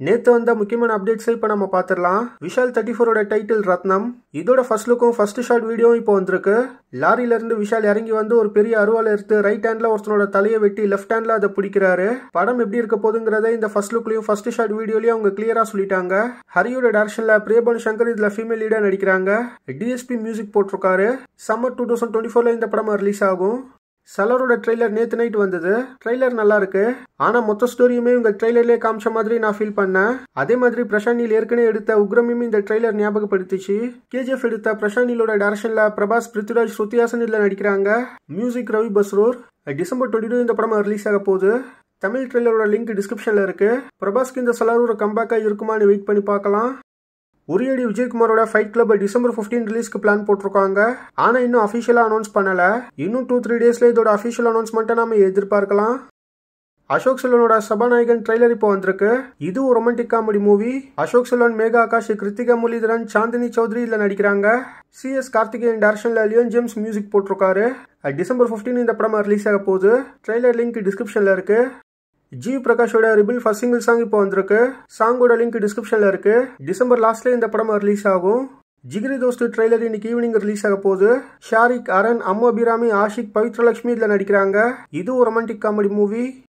நேத்து வந்த முக்கியமான அப்டேட்ஸ் இப்போ நம்ம பார்த்துடலாம் விஷால் தேர்ட்டி ஃபோரோட டைட்டில் ரத்னம் இதோட ஃபர்ஸ்ட் லுக்கும் ஃபர்ஸ்ட் ஷாட் வீடியோ இப்போ வந்திருக்கு லாரியில இருந்து விஷால் இறங்கி வந்து ஒரு பெரிய அருவால எடுத்து ரைட் ஹேண்ட்ல ஒருத்தனோட தலையை வெட்டி லெஃப்ட் ஹேண்ட்ல அதை பிடிக்கிறாரு படம் எப்படி இருக்க போதுங்கிறத இந்த ஃபர்ஸ்ட் லுக்லயும் ஃபர்ஸ்ட் ஷாட் வீடியோலயும் அவங்க கிளியரா சொல்லிட்டாங்க ஹரியோட டேரக்ஷன்ல பிரியபன் சங்கர் இதுல ஃபீமேல் லீடா நடிக்கிறாங்க டிஎஸ்பி மியூசிக் போட்டிருக்காரு சம்மர் டூ தௌசண்ட் டுவெண்ட்டி ஃபோர்ல இந்த படம் ரிலீஸ் ஆகும் சலரோட ட்ரெய்லர் நேத்து நைட் வந்தது ட்ரெய்லர் நல்லா இருக்கு ஆனா மொத்த ஸ்டோரியுமே உங்க ட்ரெய்லர்லயே காமிச்ச மாதிரி நான் ஃபீல் பண்ணேன் அதே மாதிரி பிரசாந்தில் ஏற்கனவே எடுத்த உக்ரமையும் இந்த ட்ரெய்லர் ஞாபகப்படுத்துச்சு கேஜிஎஃப் எடுத்த பிரசாந்திலோட டைரக்ஷன்ல பிரபாஸ் பிருத்விராஜ் ஸ்ருத்தியாசன் இதுல நடிக்கிறாங்க music Ravi Basrur December twenty two இந்த படம் ரிலீஸ் ஆக போகுது தமிழ் ட்ரெய்லரோட லிங்க் டிஸ்கிரிப்ஷன்ல இருக்கு பிரபாஸ்க்கு இந்த சலாரோட கம்பேக்கா இருக்குமான்னு வெயிட் பண்ணி பார்க்கலாம் உரியடி விஜயகுமாரோட ஃபைட் கிளப் டிசம்பர் ஃபிஃப்டீன் ரிலீஸ்க்கு பிளான் போட்டிருக்காங்க ஆனால் இன்னும் அஃபிஷியலாக அனௌன்ஸ் பண்ணலை இன்னும் டூ த்ரீ டேஸில் இதோட அஃபிஷியல் அனௌன்ஸ்மெண்ட்டை நம்ம எதிர்பார்க்கலாம் அசோக் செல்வனோட சபாநாயகன் ட்ரெய்லர் இப்போ வந்திருக்கு இது ஒரு romantic comedy movie Ashok Selvan Megha Akash Kiruthiga Muralitharan Chandini Chowdhury இதில் நடிக்கிறாங்க சிஎஸ் கார்த்திகேயன் டேரக்ஷன்ல லியோன் ஜேம்ஸ் மியூசிக் போட்டிருக்காரு டிசம்பர் ஃபிஃப்டீன் இந்த படம் ரிலீஸ் ஆக போகுது ட்ரெய்லர் லிங்க் டிஸ்கிரிப்ஷனில் இருக்கு ஜிவி பிரகாஷோட ரிபிள் ஃபர்ஸ்ட் சிங்கிள் சாங் இப்போ வந்திருக்கு சாங்கோட லிங்க் டிஸ்கிரிப்ஷன்ல இருக்கு டிசம்பர் லாஸ்ட்ல இந்த படம் ரிலீஸ் ஆகும் ஜிகிரி தோஸ்து ட்ரெய்லர் இன்னைக்கு ஈவினிங் ரிலீஸ் ஆக போகுது ஷாரிக் அரண் அம்மு அபிராமி ஆஷிக் பவித்ரலட்சுமி இதுல நடிக்கிறாங்க இது ஒரு ரொமான்டிக் காமெடி மூவி